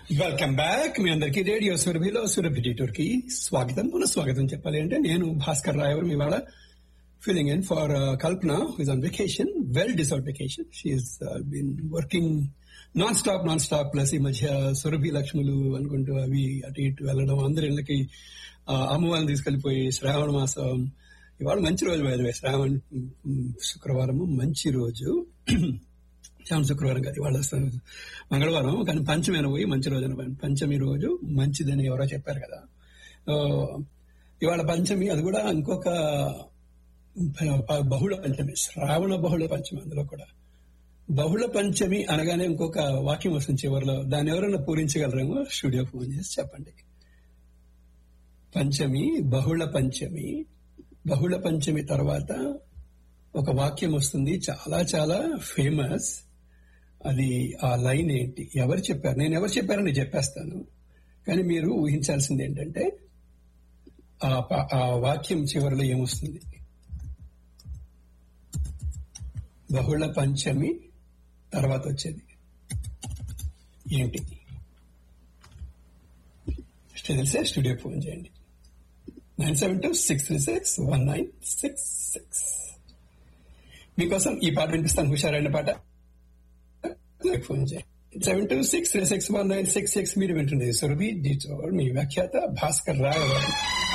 welcome back మీ అందరికి radio సురభిలో Surabhi detour కి స్వాగతం పునః స్వాగతం చెప్పాలి అంటే నేను భాస్కర్ రాయవరం ఇవాళ filling in for Kalpana is on vacation well deserve vacation she's been working non stop non stop plus ఈ మధ్య సురభి లక్ష్ములు అనుకుంటూ అవి అటు ఇటు వెళ్ళడం అందరి ఇళ్ళకి అమ్మవారిని తీసుకెళ్లిపోయి శ్రావణ మాసం ఇవాళ మంచి రోజు బయలువే శ్రావణ శుక్రవారం మంచి రోజు శ్యామ శుక్రవారం కాదు ఇవాళ మంగళవారం కానీ పంచమైన పోయి మంచి రోజు అని పంచమి రోజు మంచిదని ఎవరో చెప్పారు కదా ఇవాళ పంచమి అది కూడా ఇంకొక బహుళ పంచమి శ్రావణ బహుళ పంచమి అందులో కూడా బహుళ పంచమి అనగానే ఇంకొక వాక్యం వస్తుంది చివరిలో దాన్ని ఎవరైనా పూరించగలరేమో స్టూడియో ఫోన్ చేసి చెప్పండి పంచమి బహుళ పంచమి బహుళ పంచమి తర్వాత ఒక వాక్యం వస్తుంది చాలా చాలా ఫేమస్ అది ఆ లైన్ ఏంటి ఎవరు చెప్పారు నేను ఎవరు చెప్పారని చెప్పేస్తాను కానీ మీరు ఊహించాల్సింది ఏంటంటే ఆ వాక్యం చివరిలో ఏమొస్తుంది బహుళ పంచమి తర్వాత వచ్చేది ఏంటి తెలిసే స్టూడియో ఫోన్ చేయండి nine seven two six three six one nine six six మీకోసం ఈ పాట వినిపిస్తాను హుషారైన పాట ఫోన్ చేయండి seven two six three six one nine six six మీరు వింటుంది సురభి డిటోర్ మీ వ్యాఖ్యాత భాస్కర్ రాయవారి